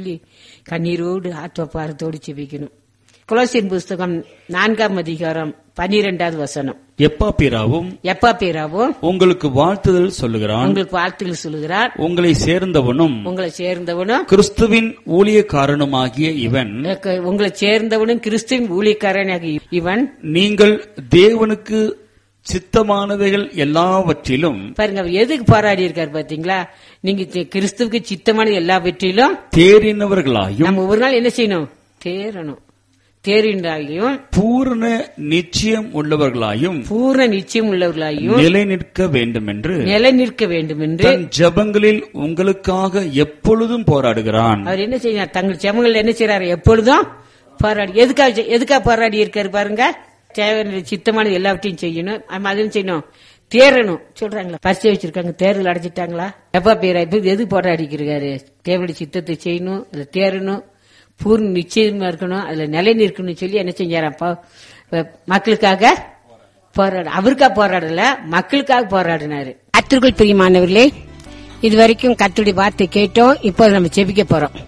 சொல்லி கண்ணீரோடு ஆத்வப்பாரத்தோடு செபிக்கணும் குலோசின் புஸ்தகம் நான்காம் அதிகாரம் பனிரெண்டாவது வசனம் எப்பாப்பிராவும் எப்பா பேராவும் உங்களுக்கு வாழ்த்துதல் சொல்லுகிறான் உங்களுக்கு வாழ்த்துக்கள் சொல்லுகிறார் உங்களை சேர்ந்தவனும் உங்களை சேர்ந்தவனும் கிறிஸ்துவின் ஊழியக்காரனுமாகிய இவன் எனக்கு- உங்களை சேர்ந்தவனும் கிறிஸ்துவின் ஊழியக்காரனாக இவன் நீங்கள் தேவனுக்கு சித்தமானவைகள் எல்லாவற்றிலும் பாருங்க அவர் எதுக்கு போராடி இருக்காரு பாத்தீங்களா நீங்க தி- கிறிஸ்துவுக்கு சித்தமான எல்லாவற்றிலும் தேறினவர்களாயும் நம்ம ஒரு நாள் என்ன செய்யணும் தேறணும் தேறினாலையும் பூரண நிச்சயம் உள்ளவர்களாயும் பூர்ண நிச்சயம் உள்ளவர்களாயும் நிலை நிற்க வேண்டும் என்று நிலை நிற்க வேண்டும் என்று தன் ஜபங்களில் உங்களுக்காக எப்பொழுதும் போராடுகிறான் அவர் என்ன செய்யறார் தங்கள் ஜெபங்கள் என்ன செய்யறாரு எப்பொழுதும் போராடி எதுக்காக செய்- எதுக்காக போராடி இருக்காரு பாருங்க தேவையான சித்தமானது எல்லாவற்றையும் செய்யணும் ஆமா, அதுவும் செய்யணும் தேரணும் சொல்றாங்களா பரிசு வச்சிருக்காங்க தேர்தல் அடைச்சிட்டாங்களா எப்ப பேரா இப்ப எது போராடிக்கிறாரு தேவனுடைய சித்தத்தை செய்யணும் அதுல தேரணும் பூர்ண நிச்சயமா இருக்கணும் அதுல நிலை நிற்கணும்னு சொல்லி என்ன செஞ்சாரப்பா மக்களுக்காக போராட அவருக்கா போராடல மக்களுக்காக போராடினாரு கத்திற்குள் பிரியமானவர்களே இதுவரைக்கும் கத்துடைய வார்த்தை கேட்டோம் இப்போ நம்ம செபிக்க போறோம்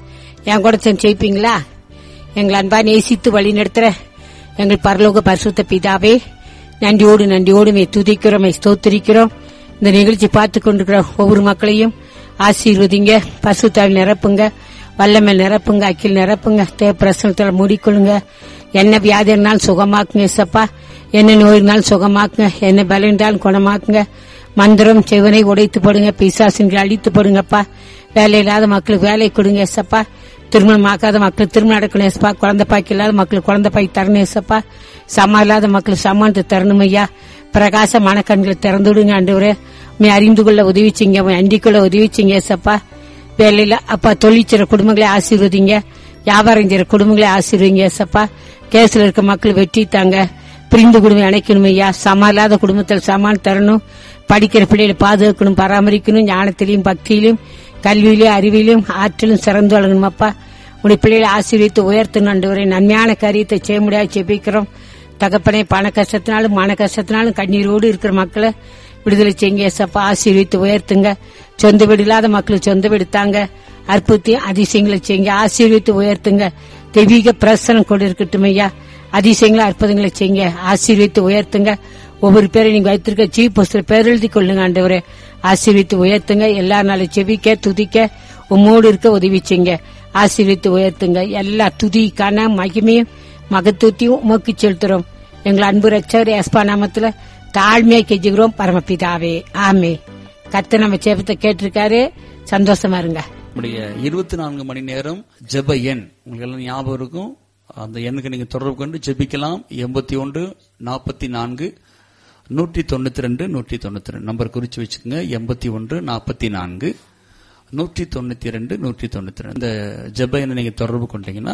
என் கூட சேர்ந்து ஜெயிப்பீங்களா எங்களை அன்பா நேசித்து வழி நடத்துற எங்கள் பரலோக பரிசுத்த பிதாவே நன்றியோடு நன்றியோடு மே துதிக்கிறோம் மே ஸ்தோத்திரிக்கிறோம் இந்த நிகழ்ச்சி பார்த்து கொண்டிருக்கிற ஒவ்வொரு மக்களையும் ஆசீர்வதிங்க பசுத்தாவில் நிரப்புங்க வல்லமேல் நிரப்புங்க அக்கில் நிரப்புங்க தேவ பிரசனத்தில் மூடிக்கொள்ளுங்க என்ன வியாதி இருந்தாலும் சுகமாக்குங்க சப்பா என்ன நோய் இருந்தாலும் சுகமாக்குங்க என்ன பலம் இருந்தாலும் குணமாக்குங்க மந்திரம் செவனை உடைத்து போடுங்க பிசாசின்களை அழித்து போடுங்கப்பா வேலை இல்லாத மக்களுக்கு வேலை கொடுங்க ஏசப்பா திருமணம் ஆகாத மக்கள் திருமணம் நடக்கணும் ஏசப்பா குழந்தை பாய்க்கு இல்லாத மக்களுக்கு குழந்தை பாய் தரணும் ஏசப்பா சமா இல்லாத மக்களுக்கு சமானத்தை தரணும் ஐயா பிரகாச மனக்கண்களை திறந்து விடுங்க ஆண்டவரே உண்மை அறிந்து கொள்ள உதவிச்சிங்க உண்மை அண்டிக் கொள்ள உதவிச்சிங்க ஏசப்பா வேலையில அப்பா தொழிற்சிற குடும்பங்களை ஆசீர்வதிங்க வியாபாரம் செய்யற குடும்பங்களை ஆசீர்வதிங்க ஏசப்பா கேஸ்ல இருக்க மக்கள் வெற்றி தாங்க பிரிந்து குடும்பம் அணைக்கணும் ஐயா சமா இல்லாத குடும்பத்தில் சமான் தரணும் படிக்கிற பிள்ளைகளை பாதுகாக்கணும் பராமரிக்கணும் ஞானத்திலையும் பக்தியிலும் கல்வியிலும் அறிவிலும் ஆற்றிலும் சிறந்து வழங்கணும் அப்பா உடைய பிள்ளைகளை ஆசீர்வித்து உயர்த்தணும் ஆண்டவரே நன்மையான காரியத்தை செய்ய முடியாது செபிக்கிறோம் தகப்பனே பண கஷ்டத்தினாலும் மன கஷ்டத்தினாலும் கண்ணீரோடு இருக்கிற மக்களை விடுதலை செய்யுங்க ஏசப்பா ஆசீர்வித்து உயர்த்துங்க சொந்த வீடு இல்லாத மக்களுக்கு சொந்த வீடு தாங்க அற்புதத்தையும் அதிசயங்களை செய்யுங்க ஆசீர்வித்து உயர்த்துங்க தெய்வீக பிரசனம் கொண்டு இருக்கட்டும் ஐயா அதிசயங்களை அற்புதங்களை செய்யுங்க ஆசீர்வித்து உயர்த்துங்க ஒவ்வொரு பேரை நீங்க வைத்திருக்க சீப் போஸ்டர் பேர் எழுதி கொள்ளுங்க ஆண்டவரே ஆசீர்வித்து உயர்த்துங்க எல்லா நாளும் செவிக்க துதிக்க உம்மோடு இருக்க உதவி செய்யுங்க ஆசீர்வித்து உயர்த்துங்க எல்லா துதிக்கான மகிமையும் மகத்துவத்தையும் உமக்கு செலுத்துறோம் எங்கள் அன்பு ரச்சவர் எஸ்பா நாமத்துல தாழ்மையா கெஞ்சுகிறோம் பரமபிதாவே ஆமே கத்த நம்ம சேபத்தை கேட்டிருக்காரு சந்தோஷமா இருங்க நம்முடைய இருபத்தி நான்கு மணி நேரம் ஜெப எண் உங்களுக்கு எல்லாம் ஞாபகம் இருக்கும் அந்த எண்ணுக்கு நீங்க தொடர்பு கொண்டு ஜெபிக்கலாம் எண்பத்தி ஒன்று நாற்பத்தி நான்கு நூற்றி தொண்ணூத்தி ரெண்டு நூற்றி தொண்ணூத்தி ரெண்டு நம்பர் குறிச்சு வச்சுக்கோங்க எண்பத்தி ஒன்று நாற்பத்தி நான்கு நூற்றி தொண்ணூத்தி ரெண்டு நூற்றி தொண்ணூத்தி ரெண்டு இந்த ஜெப எண்ணை நீங்க தொடர்பு கொண்டீங்கன்னா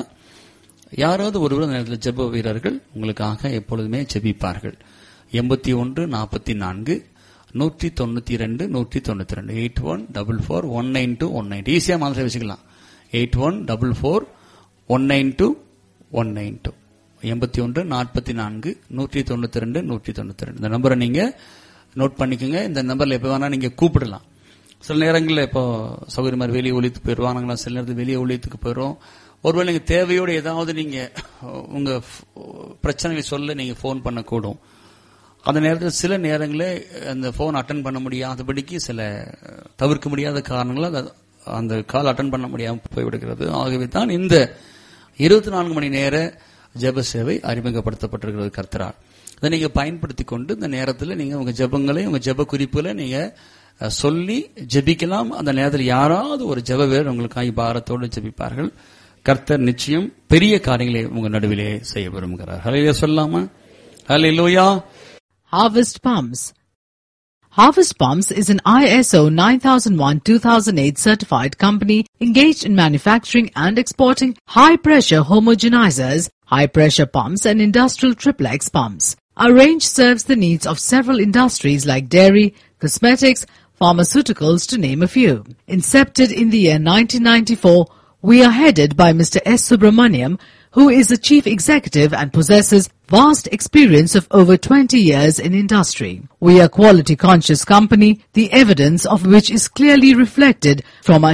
யாராவது ஒருவர் அந்த நேரத்தில் ஜெப வீரர்கள் உங்களுக்காக எப்பொழுதுமே ஜெபிப்பார்கள் எண்பத்தி ஒன்று நாற்பத்தி நான்கு நூற்றி தொண்ணூத்தி ரெண்டு நூற்றி தொண்ணூத்தி ரெண்டு eight one double four one nine two one nine ஈஸியாக மாதிரி வச்சுக்கலாம் eight one double four one nine two one nine two எண்பத்தி ஒன்று நாற்பத்தி நான்கு நூற்றி தொண்ணூத்தி ரெண்டு நூற்றி தொண்ணூத்தி ரெண்டு இந்த நம்பரை நீங்க நோட் பண்ணிக்கோங்க இந்த நம்பர்ல எப்போ வேணா நீங்க கூப்பிடலாம் சில நேரங்களில் இப்போ சௌகரியமாக மாதிரி வெளியே ஒழித்து போயிடுவாங்க நாங்களாம் சில நேரத்தில் வெளியே ஒழித்துக்கு போயிடும் ஒருவேளை நீங்க தேவையோடு ஏதாவது நீங்க உங்க பிரச்சனைகளை சொல்ல நீங்க ஃபோன் பண்ணக்கூடும் அந்த நேரத்தில் சில நேரங்களில் அந்த ஃபோன் அட்டன் பண்ண முடியாதபடிக்கு சில தவிர்க்க முடியாத காரணங்களால் அது- அந்த கால் அட்டன் பண்ண முடியாமல் போய்விடுகிறது ஆகவே தான் இந்த இருபத்தி நான்கு மணி நேர ஜெப சேவை அறிமுகப்படுத்தப்பட்டிருக்கிறது கர்த்தரால் இதை நீங்க பயன்படுத்தி கொண்டு இந்த நேரத்தில் நீங்க உங்க ஜெபங்களை உங்க ஜெப குறிப்புகளை நீங்க அஹ், சொல்லி ஜெபிக்கலாம் அந்த நேரத்தில் யாராவது ஒரு ஜெப வீரர் உங்களுக்காக பாரத்தோடு ஜெபிப்பார்கள் கர்த்தர் நிச்சயம் பெரிய காரியங்களை உங்க நடுவிலே செய்ய விரும்புகிறார் ஹலையில சொல்லாமா ஹலையிலோயா Harvest Palms. Harvest Palms is an ISO 9001-2008 certified company engaged in manufacturing and exporting high-pressure homogenizers, high-pressure pumps and industrial triplex pumps. Our range serves the needs of several industries like dairy, cosmetics, pharmaceuticals to name a few. Incepted in the year 1994, we are headed by Mr. S. Subramaniam, who is the chief executive and possesses vast experience of over 20 years in industry. We are quality conscious company, the evidence of which is clearly reflected from our